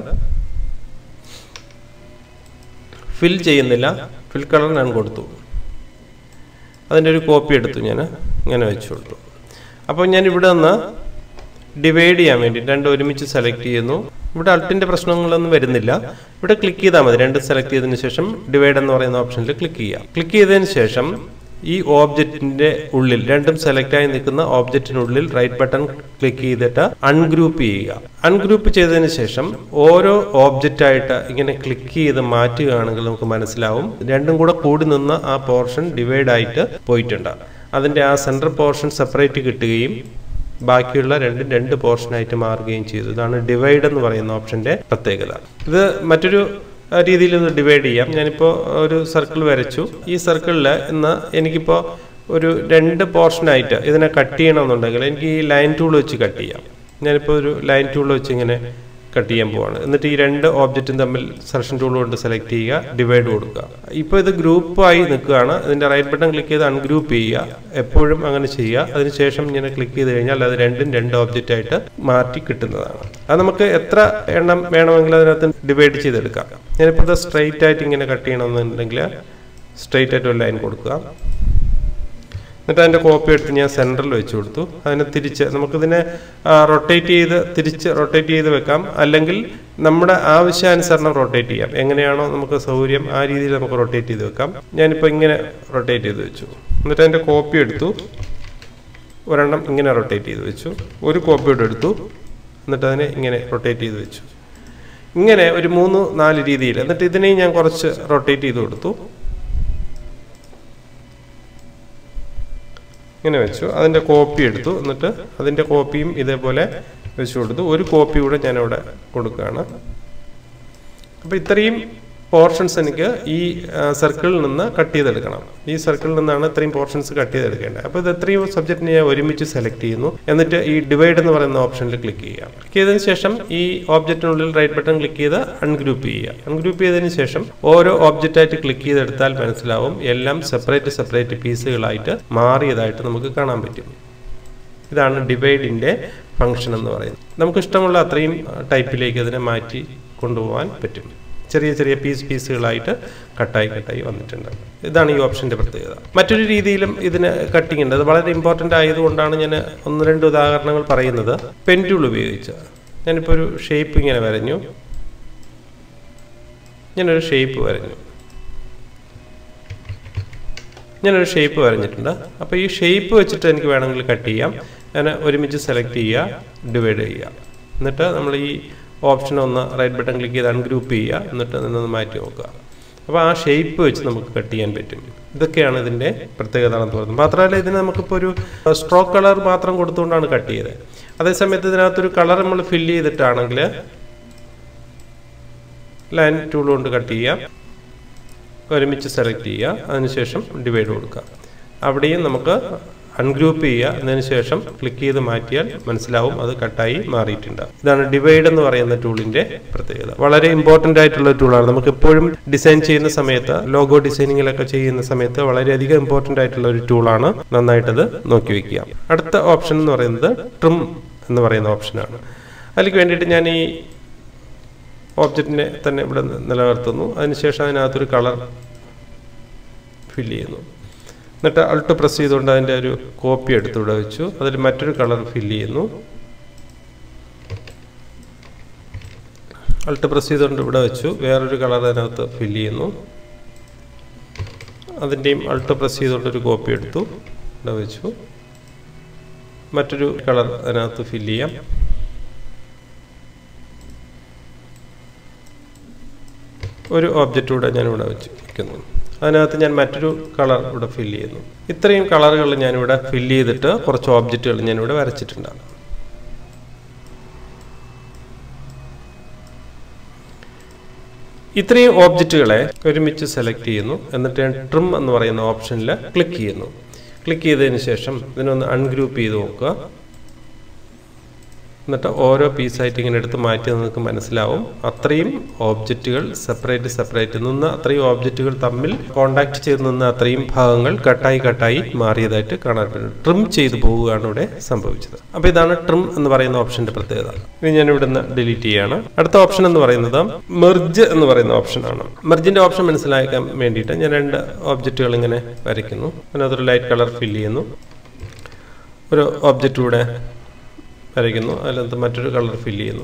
ഫിൽ ചെയ്യുന്നില്ല ഫിൽ കളർ ഞാൻ കൊടുത്തു അതിൻ്റെ ഒരു കോപ്പി എടുത്തു ഞാൻ ഇങ്ങനെ വെച്ചു കൊടുത്തു അപ്പോൾ ഞാൻ ഇവിടെ നിന്ന് ഡിവൈഡ് ചെയ്യാൻ വേണ്ടി രണ്ട് ഒരുമിച്ച് സെലക്ട് ചെയ്യുന്നു ഇവിടെ അൾട്ടിൻ്റെ പ്രശ്നങ്ങളൊന്നും വരുന്നില്ല ഇവിടെ ക്ലിക്ക് ചെയ്താൽ മതി രണ്ട് സെലക്ട് ചെയ്തതിന് ശേഷം ഡിവൈഡ് എന്ന് പറയുന്ന ഓപ്ഷനിൽ ക്ലിക്ക് ചെയ്യാം ക്ലിക്ക് ചെയ്തതിന് ശേഷം ഈ ഓബ്ജക്റ്റിന്റെ ഉള്ളിൽ രണ്ടും സെലക്ട് ആയി നിൽക്കുന്ന ഓബ്ജക്റ്റിനുള്ളിൽ റൈറ്റ് ബട്ടൺ ക്ലിക്ക് ചെയ്തിട്ട് അൺഗ്രൂപ്പ് ചെയ്യുക അൺഗ്രൂപ്പ് ചെയ്തതിന് ശേഷം ഓരോ ഓബ്ജക്റ്റ് ആയിട്ട് ഇങ്ങനെ ക്ലിക്ക് ചെയ്ത് മാറ്റുകയാണെങ്കിൽ നമുക്ക് മനസ്സിലാവും രണ്ടും കൂടെ കൂടി നിന്ന് ആ പോർഷൻ ഡിവൈഡ് ആയിട്ട് പോയിട്ടുണ്ട് അതിന്റെ ആ സെൻട്രൽ പോർഷൻ സെപ്പറേറ്റ് കിട്ടുകയും ബാക്കിയുള്ള രണ്ടും രണ്ട് പോർഷനായിട്ട് മാറുകയും ചെയ്തു ഇതാണ് ഡിവൈഡ് എന്ന് പറയുന്ന ഓപ്ഷന്റെ പ്രത്യേകത ഇത് മറ്റൊരു രീതിയിൽ ഇത് ഡിവൈഡ് ചെയ്യാം ഞാനിപ്പോൾ ഒരു സർക്കിൾ വരച്ചു ഈ സർക്കിളിൽ ഇന്ന് എനിക്കിപ്പോൾ ഒരു രണ്ട് പോർഷനായിട്ട് ഇതിനെ കട്ട് ചെയ്യണമെന്നുണ്ടെങ്കിൽ എനിക്ക് ഈ ലൈൻ ടൂൾ വെച്ച് കട്ട് ചെയ്യാം ഞാനിപ്പോൾ ഒരു ലൈൻ ടൂൾ വെച്ച് ഇങ്ങനെ കട്ട് ചെയ്യാൻ പോവാണ് എന്നിട്ട് ഈ രണ്ട് ഓബ്ജക്റ്റും തമ്മിൽ സെലക്ഷൻ ടൂൾ കൊണ്ട് സെലക്ട് ചെയ്യുക ഡിവൈഡ് കൊടുക്കുക ഇപ്പോൾ ഇത് ഗ്രൂപ്പായി നിൽക്കുകയാണ് ഇതിൻ്റെ റൈറ്റ് ബട്ടൺ ക്ലിക്ക് ചെയ്ത് അൺഗ്രൂപ്പ് ചെയ്യുക എപ്പോഴും അങ്ങനെ ചെയ്യുക അതിനുശേഷം ഇങ്ങനെ ക്ലിക്ക് ചെയ്ത് കഴിഞ്ഞാൽ അത് രണ്ടും രണ്ട് ഓബ്ജക്റ്റ് ആയിട്ട് മാറ്റി കിട്ടുന്നതാണ് അത് നമുക്ക് എത്ര എണ്ണം വേണമെങ്കിൽ അതിനകത്ത് ഡിവൈഡ് ചെയ്തെടുക്കാം ഞാനിപ്പോൾ ഇത് സ്ട്രെയിറ്റ് ആയിട്ട് ഇങ്ങനെ കട്ട് ചെയ്യണമെന്നുണ്ടെങ്കിൽ സ്ട്രെയിറ്റ് ആയിട്ട് ഒരു ലൈൻ കൊടുക്കുക എന്നിട്ട് അതിൻ്റെ കോപ്പി എടുത്ത് ഞാൻ സെൻറ്ററിൽ വെച്ച് കൊടുത്തു അതിനെ തിരിച്ച് നമുക്കിതിനെ റൊട്ടേറ്റ് ചെയ്ത് തിരിച്ച് റൊട്ടേറ്റ് ചെയ്ത് വെക്കാം അല്ലെങ്കിൽ നമ്മുടെ ആവശ്യാനുസരണം റൊട്ടേറ്റ് ചെയ്യാം എങ്ങനെയാണോ നമുക്ക് സൗകര്യം ആ രീതിയിൽ നമുക്ക് റൊട്ടേറ്റ് ചെയ്ത് വെക്കാം ഞാനിപ്പോൾ ഇങ്ങനെ റൊട്ടേറ്റ് ചെയ്ത് വെച്ചു എന്നിട്ട് അതിൻ്റെ കോപ്പി എടുത്തു ഒരെണ്ണം ഇങ്ങനെ റൊട്ടേറ്റ് ചെയ്ത് വെച്ചു ഒരു കോപ്പി കൂടെ എടുത്തു എന്നിട്ട് അതിനെ ഇങ്ങനെ റൊട്ടേറ്റ് ചെയ്ത് വെച്ചു ഇങ്ങനെ ഒരു മൂന്ന് നാല് രീതിയിൽ എന്നിട്ട് ഇതിനെയും ഞാൻ കുറച്ച് റൊട്ടേറ്റ് ചെയ്ത് കൊടുത്തു ഇങ്ങനെ വെച്ചു അതിൻ്റെ കോപ്പി എടുത്തു എന്നിട്ട് അതിൻ്റെ കോപ്പിയും ഇതേപോലെ വെച്ചു കൊടുത്തു ഒരു കോപ്പി കൂടെ ഞാൻ അവിടെ കൊടുക്കുകയാണ് അപ്പോൾ ഇത്രയും പോർഷൻസ് എനിക്ക് ഈ സർക്കിളിൽ നിന്ന് കട്ട് ചെയ്തെടുക്കണം ഈ സർക്കിളിൽ നിന്നാണ് ഇത്രയും പോർഷൻസ് കട്ട് ചെയ്തെടുക്കേണ്ടത് അപ്പോൾ ഇത് എത്രയും സബ്ജക്റ്റിനെ ഞാൻ ഒരുമിച്ച് സെലക്ട് ചെയ്യുന്നു എന്നിട്ട് ഈ ഡിവൈഡ് എന്ന് പറയുന്ന ഓപ്ഷനിൽ ക്ലിക്ക് ചെയ്യുക ക്ലിക്ക് ചെയ്തതിന് ശേഷം ഈ ഓബ്ജക്റ്റിനുള്ളിൽ റൈറ്റ് ബട്ടൺ ക്ലിക്ക് ചെയ്ത് അൺഗ്രൂപ്പ് ചെയ്യുക അൺഗ്രൂപ്പ് ചെയ്തതിന് ശേഷം ഓരോ ഓബ്ജക്റ്റായിട്ട് ക്ലിക്ക് ചെയ്തെടുത്താൽ മനസ്സിലാവും എല്ലാം സെപ്പറേറ്റ് സെപ്പറേറ്റ് പീസുകളായിട്ട് മാറിയതായിട്ട് നമുക്ക് കാണാൻ പറ്റും ഇതാണ് ഡിവൈഡിൻ്റെ ഫംഗ്ഷൻ എന്ന് പറയുന്നത് നമുക്ക് ഇഷ്ടമുള്ള അത്രയും ടൈപ്പിലേക്ക് അതിനെ മാറ്റി കൊണ്ടുപോകാൻ പറ്റും ചെറിയ ചെറിയ പീസ് പീസുകളായിട്ട് കട്ടായി കട്ടായി വന്നിട്ടുണ്ട് ഇതാണ് ഈ ഓപ്ഷൻ്റെ പ്രത്യേകത മറ്റൊരു രീതിയിലും ഇതിന് കട്ടിങ് ഉണ്ട് അത് വളരെ ഇമ്പോർട്ടൻ്റ് ആയതുകൊണ്ടാണ് ഞാൻ ഒന്ന് രണ്ട് ഉദാഹരണങ്ങൾ പറയുന്നത് പെൻ ടൂൾ ഉപയോഗിച്ച് ഞാനിപ്പോൾ ഒരു ഷേപ്പ് ഇങ്ങനെ വരഞ്ഞു ഞാനൊരു ഷേപ്പ് വരഞ്ഞു ഞാനൊരു ഷേപ്പ് വരഞ്ഞിട്ടുണ്ട് അപ്പോൾ ഈ ഷേപ്പ് വെച്ചിട്ട് എനിക്ക് വേണമെങ്കിൽ കട്ട് ചെയ്യാം ഞാൻ ഒരുമിച്ച് സെലക്ട് ചെയ്യുക ഡിവൈഡ് ചെയ്യുക എന്നിട്ട് നമ്മൾ ഈ ഓപ്ഷൻ ഒന്ന് റൈറ്റ് ബട്ടൺ ക്ലിക്ക് ചെയ്ത് അൺഗ്രൂപ്പ് ചെയ്യുക എന്നിട്ട് നിന്നൊന്ന് മാറ്റി നോക്കുക അപ്പോൾ ആ ഷേപ്പ് വെച്ച് നമുക്ക് കട്ട് ചെയ്യാൻ പറ്റും ഇതൊക്കെയാണ് ഇതിൻ്റെ പ്രത്യേകത എന്ന് പറയുന്നത് മാത്രമല്ല ഇതിന് നമുക്കിപ്പോൾ ഒരു സ്ട്രോക്ക് കളർ മാത്രം കൊടുത്തുകൊണ്ടാണ് കട്ട് ചെയ്തത് അതേസമയത്ത് ഇതിനകത്തൊരു കളർ നമ്മൾ ഫില്ല് ചെയ്തിട്ടാണെങ്കിൽ ലൈൻ ടൂൾ കൊണ്ട് കട്ട് ചെയ്യാം ഒരുമിച്ച് സെലക്ട് ചെയ്യുക അതിനുശേഷം ഡിവൈഡ് കൊടുക്കുക അവിടെയും നമുക്ക് അൺഗ്രൂപ്പ് ചെയ്യുക അതിന് ശേഷം ക്ലിക്ക് ചെയ്ത് മാറ്റിയാൽ മനസ്സിലാവും അത് കട്ടായി മാറിയിട്ടുണ്ട് ഇതാണ് ഡിവൈഡ് എന്ന് പറയുന്ന ടൂളിന്റെ പ്രത്യേകത വളരെ ഇമ്പോർട്ടന്റ് ആയിട്ടുള്ള ടൂളാണ് നമുക്ക് എപ്പോഴും ഡിസൈൻ ചെയ്യുന്ന സമയത്ത് ലോഗോ ഡിസൈനിങ്ങിലൊക്കെ ചെയ്യുന്ന സമയത്ത് വളരെയധികം ഇമ്പോർട്ടന്റ് ആയിട്ടുള്ള ഒരു ടൂളാണ് നന്നായിട്ടത് നോക്കി വെക്കുക അടുത്ത ഓപ്ഷൻ എന്ന് പറയുന്നത് ട്രിം എന്ന് പറയുന്ന ഓപ്ഷനാണ് അതിലേക്ക് വേണ്ടിയിട്ട് ഞാൻ ഈ ഓബ്ജക്റ്റിനെ തന്നെ ഇവിടെ നിലനിർത്തുന്നു അതിനുശേഷം അതിനകത്തൊരു കളർ ഫില്ല് ചെയ്യുന്നു എന്നിട്ട് അൾട്ട് പ്രസ് ചെയ്തുകൊണ്ട് അതിൻ്റെ ഒരു കോപ്പി എടുത്ത് ഇവിടെ വെച്ചു അതിൽ മറ്റൊരു കളർ ഫില്ല് ചെയ്യുന്നു അൾട്ട് പ്രസ് ചെയ്തുകൊണ്ട് ഇവിടെ വെച്ചു വേറൊരു കളർ അതിനകത്ത് ഫില്ല് ചെയ്യുന്നു അതിൻ്റെയും അൾട്ട് പ്രസ് ചെയ്തുകൊണ്ട് ഒരു കോപ്പി എടുത്തു ഇവിടെ വെച്ചു മറ്റൊരു കളർ അതിനകത്ത് ഫില്ല് ചെയ്യാം ഒരു ഓബ്ജക്റ്റ് കൂടെ ഞാൻ ഇവിടെ വെച്ച് വയ്ക്കുന്നു അതിനകത്ത് ഞാൻ മറ്റൊരു കളർ ഇവിടെ ഫില്ല് ചെയ്യുന്നു ഇത്രയും കളറുകൾ ഞാനിവിടെ ഫില്ല് ചെയ്തിട്ട് കുറച്ച് ഓബ്ജക്റ്റുകൾ ഞാനിവിടെ വരച്ചിട്ടുണ്ടാകും ഇത്രയും ഓബ്ജക്റ്റുകളെ ഒരുമിച്ച് സെലക്ട് ചെയ്യുന്നു എന്നിട്ട് ഞാൻ ട്രിം എന്ന് പറയുന്ന ഓപ്ഷനിൽ ക്ലിക്ക് ചെയ്യുന്നു ക്ലിക്ക് ചെയ്തതിന് ശേഷം ഇതിനൊന്ന് അൺഗ്രൂപ്പ് ചെയ്ത് നോക്കുക എന്നിട്ട് ഓരോ പീസായിട്ട് ഇങ്ങനെ എടുത്ത് മാറ്റി നിങ്ങൾക്ക് മനസ്സിലാവും അത്രയും ഓബ്ജക്റ്റുകൾ സെപ്പറേറ്റ് സെപ്പറേറ്റ് നിന്ന് അത്രയും ഓബ്ജക്റ്റുകൾ തമ്മിൽ കോണ്ടാക്ട് ചെയ്ത് നിന്ന് അത്രയും ഭാഗങ്ങൾ കട്ടായി കട്ടായി മാറിയതായിട്ട് കാണാൻ പറ്റും ട്രിം ചെയ്തു പോവുകയാണ് ഇവിടെ സംഭവിച്ചത് അപ്പോൾ ഇതാണ് ട്രിം എന്ന് പറയുന്ന ഓപ്ഷന്റെ പ്രത്യേകത ഇനി ഞാൻ ഇവിടുന്ന് ഡിലീറ്റ് ചെയ്യാണ് അടുത്ത ഓപ്ഷൻ എന്ന് പറയുന്നത് മെർജ് എന്ന് പറയുന്ന ഓപ്ഷനാണ് മെർജിന്റെ ഓപ്ഷൻ മനസ്സിലാക്കാൻ വേണ്ടിയിട്ട് ഞാൻ രണ്ട് ഓബ്ജക്റ്റുകൾ ഇങ്ങനെ വരയ്ക്കുന്നു അതിനകത്തൊരു ലൈറ്റ് കളർ ഫില്ല് ചെയ്യുന്നു ഒരു ഓബ്ജക്റ്റ് കൂടെ വരയ്ക്കുന്നു അതിനകത്ത് മറ്റൊരു കളർ ഫില്ല് ചെയ്യുന്നു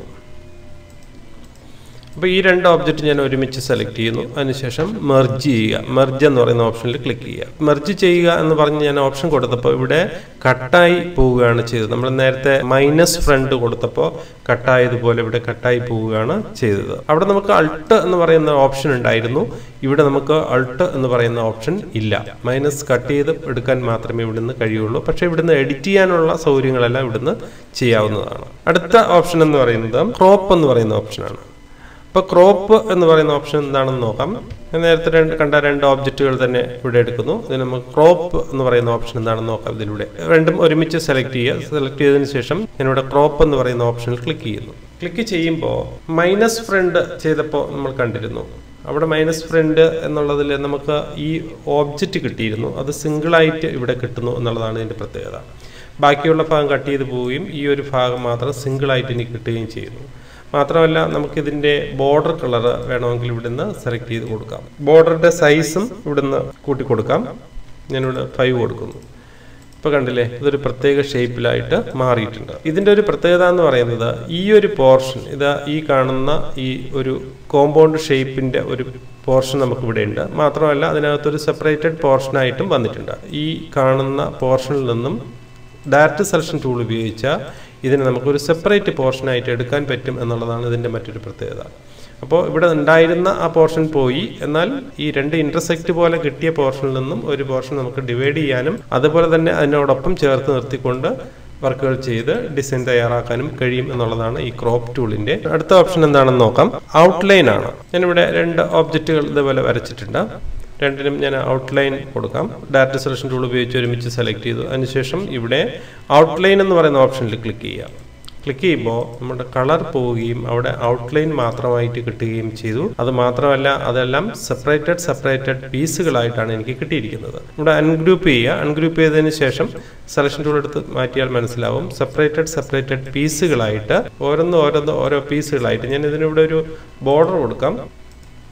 അപ്പോൾ ഈ രണ്ട് ഓബ്ജക്റ്റ് ഞാൻ ഒരുമിച്ച് സെലക്ട് ചെയ്യുന്നു അതിനുശേഷം മെർജ് ചെയ്യുക മെർജ് എന്ന് പറയുന്ന ഓപ്ഷനിൽ ക്ലിക്ക് ചെയ്യുക മെർജ് ചെയ്യുക എന്ന് പറഞ്ഞ് ഞാൻ ഓപ്ഷൻ കൊടുത്തപ്പോൾ ഇവിടെ കട്ടായി പോവുകയാണ് ചെയ്തത് നമ്മൾ നേരത്തെ മൈനസ് ഫ്രണ്ട് കൊടുത്തപ്പോൾ കട്ടായതുപോലെ ഇവിടെ കട്ടായി പോവുകയാണ് ചെയ്തത് അവിടെ നമുക്ക് അൾട്ട് എന്ന് പറയുന്ന ഓപ്ഷൻ ഉണ്ടായിരുന്നു ഇവിടെ നമുക്ക് അൾട്ട് എന്ന് പറയുന്ന ഓപ്ഷൻ ഇല്ല മൈനസ് കട്ട് ചെയ്ത് എടുക്കാൻ മാത്രമേ ഇവിടുന്ന് കഴിയുള്ളൂ പക്ഷേ ഇവിടുന്ന് എഡിറ്റ് ചെയ്യാനുള്ള സൗകര്യങ്ങളെല്ലാം ഇവിടുന്ന് ചെയ്യാവുന്നതാണ് അടുത്ത ഓപ്ഷൻ എന്ന് പറയുന്നത് ക്രോപ്പ് എന്ന് പറയുന്ന ഓപ്ഷനാണ് ഇപ്പോൾ ക്രോപ്പ് എന്ന് പറയുന്ന ഓപ്ഷൻ എന്താണെന്ന് നോക്കാം ഞാൻ നേരത്തെ രണ്ട് കണ്ട രണ്ട് ഓബ്ജക്റ്റുകൾ തന്നെ ഇവിടെ എടുക്കുന്നു ഇതിന് നമുക്ക് ക്രോപ്പ് എന്ന് പറയുന്ന ഓപ്ഷൻ എന്താണെന്ന് നോക്കാം ഇതിലൂടെ രണ്ടും ഒരുമിച്ച് സെലക്ട് ചെയ്യുക സെലക്ട് ചെയ്തതിന് ശേഷം ഞാനിവിടെ ക്രോപ്പ് എന്ന് പറയുന്ന ഓപ്ഷനിൽ ക്ലിക്ക് ചെയ്യുന്നു ക്ലിക്ക് ചെയ്യുമ്പോൾ മൈനസ് ഫ്രണ്ട് ചെയ്തപ്പോൾ നമ്മൾ കണ്ടിരുന്നു അവിടെ മൈനസ് ഫ്രണ്ട് എന്നുള്ളതിൽ നമുക്ക് ഈ ഓബ്ജക്റ്റ് കിട്ടിയിരുന്നു അത് സിംഗിളായിട്ട് ഇവിടെ കിട്ടുന്നു എന്നുള്ളതാണ് ഇതിൻ്റെ പ്രത്യേകത ബാക്കിയുള്ള ഭാഗം കട്ട് ചെയ്ത് പോവുകയും ഈ ഒരു ഭാഗം മാത്രം സിംഗിളായിട്ട് എനിക്ക് കിട്ടുകയും ചെയ്യുന്നു മാത്രമല്ല നമുക്കിതിൻ്റെ ബോർഡർ കളർ വേണമെങ്കിൽ ഇവിടുന്ന് സെലക്ട് ചെയ്ത് കൊടുക്കാം ബോർഡറിൻ്റെ സൈസും ഇവിടുന്ന് കൂട്ടി കൊടുക്കാം ഞാനിവിടെ ഫൈവ് കൊടുക്കുന്നു ഇപ്പോൾ കണ്ടില്ലേ ഇതൊരു പ്രത്യേക ഷേപ്പിലായിട്ട് മാറിയിട്ടുണ്ട് ഇതിൻ്റെ ഒരു പ്രത്യേകത എന്ന് പറയുന്നത് ഈ ഒരു പോർഷൻ ഇത് ഈ കാണുന്ന ഈ ഒരു കോമ്പൗണ്ട് ഷേപ്പിൻ്റെ ഒരു പോർഷൻ നമുക്ക് ഇവിടെ ഉണ്ട് മാത്രമല്ല അതിനകത്തൊരു സെപ്പറേറ്റഡ് പോർഷനായിട്ടും വന്നിട്ടുണ്ട് ഈ കാണുന്ന പോർഷനിൽ നിന്നും ഡയറക്റ്റ് സെലക്ഷൻ ടൂൾ ഉപയോഗിച്ചാൽ ഇതിനെ നമുക്കൊരു സെപ്പറേറ്റ് പോർഷനായിട്ട് എടുക്കാൻ പറ്റും എന്നുള്ളതാണ് ഇതിൻ്റെ മറ്റൊരു പ്രത്യേകത അപ്പോൾ ഇവിടെ ഉണ്ടായിരുന്ന ആ പോർഷൻ പോയി എന്നാൽ ഈ രണ്ട് ഇന്റർസെക്റ്റ് പോലെ കിട്ടിയ പോർഷനിൽ നിന്നും ഒരു പോർഷൻ നമുക്ക് ഡിവൈഡ് ചെയ്യാനും അതുപോലെ തന്നെ അതിനോടൊപ്പം ചേർത്ത് നിർത്തിക്കൊണ്ട് വർക്കുകൾ ചെയ്ത് ഡിസൈൻ തയ്യാറാക്കാനും കഴിയും എന്നുള്ളതാണ് ഈ ക്രോപ്പ് ടൂളിന്റെ അടുത്ത ഓപ്ഷൻ എന്താണെന്ന് നോക്കാം ഔട്ട്ലൈൻ ആണ് ഞാനിവിടെ രണ്ട് ഓബ്ജക്റ്റുകൾ ഇതേപോലെ വരച്ചിട്ടുണ്ട് രണ്ടിനും ഞാൻ ഔട്ട്ലൈൻ കൊടുക്കാം ഡയറക്റ്റ് സെലക്ഷൻ ടൂൾ ഉപയോഗിച്ച് ഒരുമിച്ച് സെലക്ട് ചെയ്തു അതിനുശേഷം ഇവിടെ ഔട്ട്ലൈൻ എന്ന് പറയുന്ന ഓപ്ഷനിൽ ക്ലിക്ക് ചെയ്യുക ക്ലിക്ക് ചെയ്യുമ്പോൾ നമ്മുടെ കളർ പോവുകയും അവിടെ ഔട്ട്ലൈൻ മാത്രമായിട്ട് കിട്ടുകയും ചെയ്തു അത് മാത്രമല്ല അതെല്ലാം സെപ്പറേറ്റഡ് സെപ്പറേറ്റഡ് പീസുകളായിട്ടാണ് എനിക്ക് കിട്ടിയിരിക്കുന്നത് ഇവിടെ അൺഗ്രൂപ്പ് ചെയ്യുക അൺഗ്രൂപ്പ് ചെയ്തതിന് ശേഷം സെലക്ഷൻ ടൂൾ എടുത്ത് മാറ്റിയാൽ മനസ്സിലാവും സെപ്പറേറ്റഡ് സെപ്പറേറ്റഡ് പീസുകളായിട്ട് ഓരോന്ന് ഓരോന്ന് ഓരോ പീസുകളായിട്ട് ഞാൻ ഇതിനിവിടെ ഒരു ബോർഡർ കൊടുക്കാം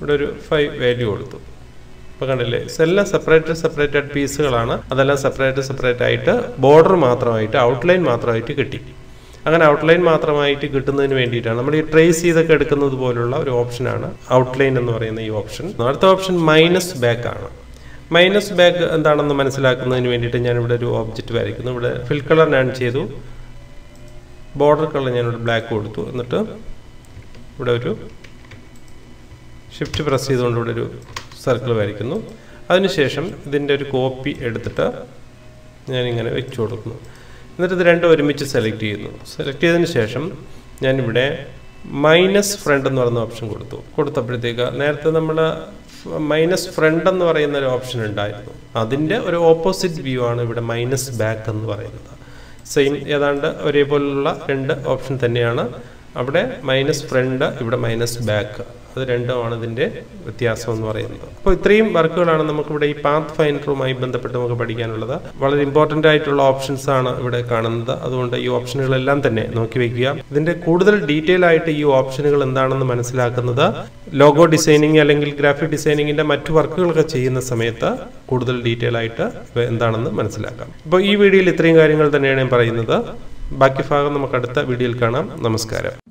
ഇവിടെ ഒരു ഫൈവ് വാല്യൂ കൊടുത്തു ഇപ്പോൾ കണ്ടില്ലേ എല്ലാം സെപ്പറേറ്റഡ് സെപ്പറേറ്റഡ് പീസുകളാണ് അതെല്ലാം സെപ്പറേറ്റ് സെപ്പറേറ്റ് ആയിട്ട് ബോർഡർ മാത്രമായിട്ട് ഔട്ട്ലൈൻ മാത്രമായിട്ട് കിട്ടി അങ്ങനെ ഔട്ട്ലൈൻ മാത്രമായിട്ട് കിട്ടുന്നതിന് വേണ്ടിയിട്ടാണ് നമ്മൾ ഈ ട്രേസ് ചെയ്തൊക്കെ എടുക്കുന്നത് പോലുള്ള ഒരു ഓപ്ഷനാണ് ഔട്ട്ലൈൻ എന്ന് പറയുന്ന ഈ ഓപ്ഷൻ അടുത്ത ഓപ്ഷൻ മൈനസ് ബാക്ക് ആണ് മൈനസ് ബാക്ക് എന്താണെന്ന് മനസ്സിലാക്കുന്നതിന് വേണ്ടിയിട്ട് ഞാൻ ഇവിടെ ഒരു ഓബ്ജക്റ്റ് വരയ്ക്കുന്നു ഇവിടെ ഫിൽ കളർ ഞാൻ ചെയ്തു ബോർഡർ കളർ ഞാനിവിടെ ബ്ലാക്ക് കൊടുത്തു എന്നിട്ട് ഇവിടെ ഒരു ഷിഫ്റ്റ് പ്രസ് ചെയ്തുകൊണ്ട് ഇവിടെ ഒരു സർക്കിൾ വരയ്ക്കുന്നു അതിനുശേഷം ഇതിൻ്റെ ഒരു കോപ്പി എടുത്തിട്ട് ഞാനിങ്ങനെ വെച്ചു കൊടുക്കുന്നു എന്നിട്ട് ഇത് രണ്ടും ഒരുമിച്ച് സെലക്ട് ചെയ്യുന്നു സെലക്ട് ചെയ്തതിന് ശേഷം ഞാനിവിടെ മൈനസ് ഫ്രണ്ട് എന്ന് പറയുന്ന ഓപ്ഷൻ കൊടുത്തു കൊടുത്തപ്പോഴത്തേക്ക് നേരത്തെ നമ്മൾ മൈനസ് ഫ്രണ്ട് എന്ന് പറയുന്ന ഒരു ഓപ്ഷൻ ഉണ്ടായിരുന്നു അതിൻ്റെ ഒരു ഓപ്പോസിറ്റ് വ്യൂ ആണ് ഇവിടെ മൈനസ് ബാക്ക് എന്ന് പറയുന്നത് സെയിം ഏതാണ്ട് ഒരേപോലുള്ള രണ്ട് ഓപ്ഷൻ തന്നെയാണ് അവിടെ മൈനസ് ഫ്രണ്ട് ഇവിടെ മൈനസ് ബാക്ക് അത് രണ്ടുമാണ് ഇതിൻ്റെ വ്യത്യാസം എന്ന് പറയുന്നത് അപ്പോൾ ഇത്രയും വർക്കുകളാണ് നമുക്കിവിടെ ഈ പാത്ത് ഫൈൻഡറുമായി ബന്ധപ്പെട്ട് നമുക്ക് പഠിക്കാനുള്ളത് വളരെ ഇമ്പോർട്ടൻ്റ് ആയിട്ടുള്ള ഓപ്ഷൻസ് ആണ് ഇവിടെ കാണുന്നത് അതുകൊണ്ട് ഈ ഓപ്ഷനുകളെല്ലാം തന്നെ നോക്കി വെക്കുക ഇതിൻ്റെ കൂടുതൽ ഡീറ്റെയിൽ ആയിട്ട് ഈ ഓപ്ഷനുകൾ എന്താണെന്ന് മനസ്സിലാക്കുന്നത് ലോഗോ ഡിസൈനിങ് അല്ലെങ്കിൽ ഗ്രാഫിക് ഡിസൈനിങ്ങിൻ്റെ മറ്റു വർക്കുകളൊക്കെ ചെയ്യുന്ന സമയത്ത് കൂടുതൽ ഡീറ്റെയിൽ ആയിട്ട് ഇവ എന്താണെന്ന് മനസ്സിലാക്കാം ഇപ്പോൾ ഈ വീഡിയോയിൽ ഇത്രയും കാര്യങ്ങൾ തന്നെയാണ് ഞാൻ പറയുന്നത് ബാക്കി ഭാഗം നമുക്ക് അടുത്ത വീഡിയോയിൽ കാണാം നമസ്കാരം